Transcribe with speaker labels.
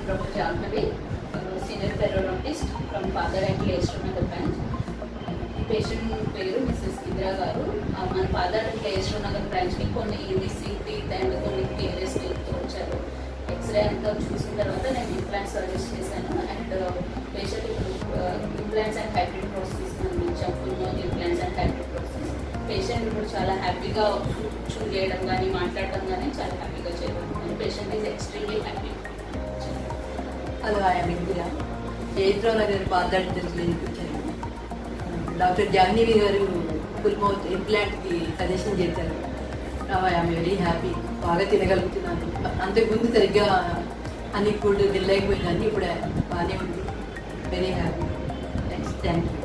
Speaker 1: Dr. Jahnavi, uh, senior periodontist from Father and Leistronagar branch. Patient పేరు Mrs Indira గారు ఆ, మన ఫాదర్ అండ్ లేశ్వర్ బ్రాంచ్కి కొన్ని మిస్సింగ్ టీత్ అండ్ కొన్ని కేర్లెస్ టీత్తో వచ్చారు ఎక్స్రే అంతా చూసిన తర్వాత నేను ఇంప్లాంట్ సజెస్ట్ చేశాను అండ్ పేషెంట్ ఇప్పుడు ఇంప్లాంట్స్ అండ్ హైబ్రిడ్ ప్రాసెస్ అందించాం full implants and hybrid process patient ఇప్పుడు చాలా హ్యాపీగా చూ చేయడం కానీ మాట్లాడడం కానీ చాలా హ్యాపీగా చేయడం patient is extremely happy
Speaker 2: hello I'm Indira జయత్రావు నగర్ పాదాడు క్లినిక్ వచ్చాను డాక్టర్ జాహ్నవి గారు ఫుల్ మౌత్ ఇంప్లాంట్కి సజెషన్ చేశారు ఐఎమ్ వెరీ హ్యాపీ బాగా తినగలుగుతున్నాను అంతకుముందు సరిగ్గా అన్ని ఫుడ్ తినలేకపోయిందని ఇప్పుడు బాగానే ఉంది very happy thanks thank you